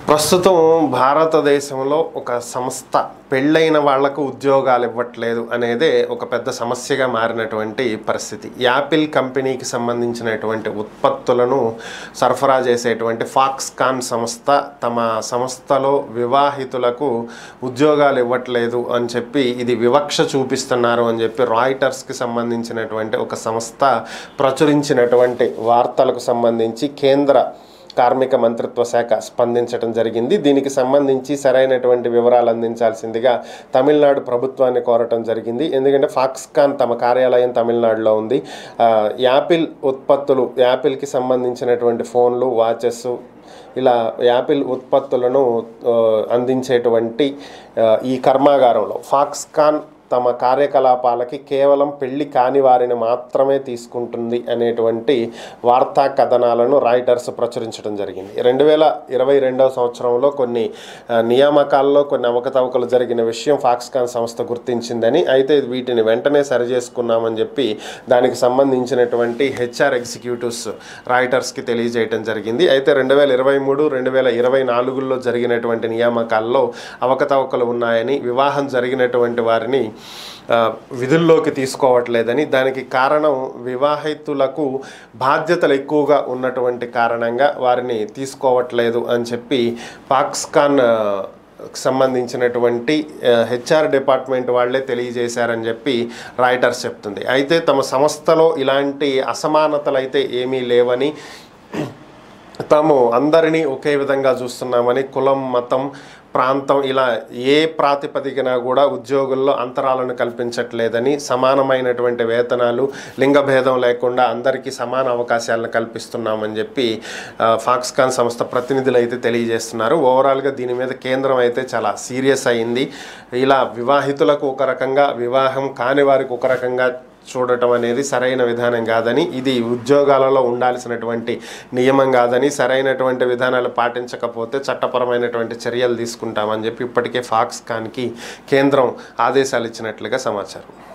ప్రస్తుతం భారతదేశంలో ఒక సంస్థ పెళ్ళైన వాళ్లకు ఉద్యోగాలు ఇవ్వట్లేదు అనేదే ఒక పెద్ద సమస్యగా మారినటువంటి పరిస్థితి యాపిల్ కంపెనీకి సంబంధించినటువంటి ఉత్పత్తులను సరఫరా చేసేటువంటి ఫాక్స్కాన్ సంస్థ తమ సంస్థలో వివాహితులకు ఉద్యోగాలు ఇవ్వట్లేదు అని చెప్పి ఇది వివక్ష చూపిస్తున్నారు అని చెప్పి రాయిటర్స్కి సంబంధించినటువంటి ఒక సంస్థ ప్రచురించినటువంటి వార్తలకు సంబంధించి కేంద్ర కార్మిక మంత్రిత్వ శాఖ స్పందించడం జరిగింది దీనికి సంబంధించి సరైనటువంటి వివరాలు అందించాల్సిందిగా తమిళనాడు ప్రభుత్వాన్ని కోరటం జరిగింది ఎందుకంటే ఫాక్స్కాన్ తమ కార్యాలయం తమిళనాడులో ఉంది ఆ, యాపిల్ ఉత్పత్తులు యాపిల్కి సంబంధించినటువంటి ఫోన్లు వాచెస్ ఇలా యాపిల్ ఉత్పత్తులను ఆ, అందించేటువంటి ఆ, ఈ కర్మాగారంలో ఫాక్స్కాన్ తమ కార్యకలాపాలకి కేవలం పెళ్లి కాని వారిని మాత్రమే తీసుకుంటుంది అనేటువంటి వార్తా కథనాలను రాయిటర్స్ ప్రచురించడం జరిగింది రెండు వేల ఇరవై రెండవ సంవత్సరంలో కొన్ని ఆ, నియామకాల్లో కొన్ని అవకతవకలు జరిగిన విషయం ఫాక్స్కాన్ సంస్థ గుర్తించిందని అయితే వీటిని వెంటనే సరిచేసుకున్నామని చెప్పి దానికి సంబంధించినటువంటి హెచ్ఆర్ ఎగ్జిక్యూటివ్స్ రాయిటర్స్కి తెలియజేయడం జరిగింది అయితే రెండు వేల ఇరవై మూడు రెండు వేల ఇరవై నాలుగులో జరిగినటువంటి నియామకాల్లో అవకతవకలు ఉన్నాయని వివాహం జరిగినటువంటి వారిని ఆ, విధుల్లోకి తీసుకోవట్లేదని దానికి కారణం వివాహితులకు బాధ్యతలు ఎక్కువగా ఉన్నటువంటి కారణంగా వారిని తీసుకోవట్లేదు అని చెప్పి పాక్స్కాన్ ఆ, సంబంధించినటువంటి హెచ్ఆర్ డిపార్ట్మెంట్ వాళ్ళే తెలియజేశారని చెప్పి రాయిటర్స్ చెప్తుంది అయితే తమ సంస్థలో ఇలాంటి అసమానతలు అయితే ఏమీ లేవని తాము అందరినీ ఒకే విధంగా చూస్తున్నామని కులం మతం ప్రాంతం ఇలా ఏ ప్రాతిపదికన కూడా ఉద్యోగుల్లో అంతరాలను కల్పించట్లేదని సమానమైనటువంటి వేతనాలు లింగ భేదం లేకుండా అందరికీ సమాన అవకాశాలను కల్పిస్తున్నామని చెప్పి ఆ, ఫాక్స్కాన్ సంస్థ ప్రతినిధులు అయితే తెలియజేస్తున్నారు ఓవరాల్గా దీని మీద కేంద్రం అయితే చాలా సీరియస్ అయింది ఇలా వివాహితులకు ఒక రకంగా వివాహం కాని వారికి ఒక రకంగా చూడటం అనేది సరైన విధానం కాదని ఇది ఉద్యోగాలలో ఉండాల్సినటువంటి నియమం కాదని సరైనటువంటి విధానాలు పాటించకపోతే చట్టపరమైనటువంటి చర్యలు తీసుకుంటామని చెప్పి ఇప్పటికే ఫాక్స్ ఖాన్కి కేంద్రం ఆదేశాలు ఇచ్చినట్లుగా సమాచారం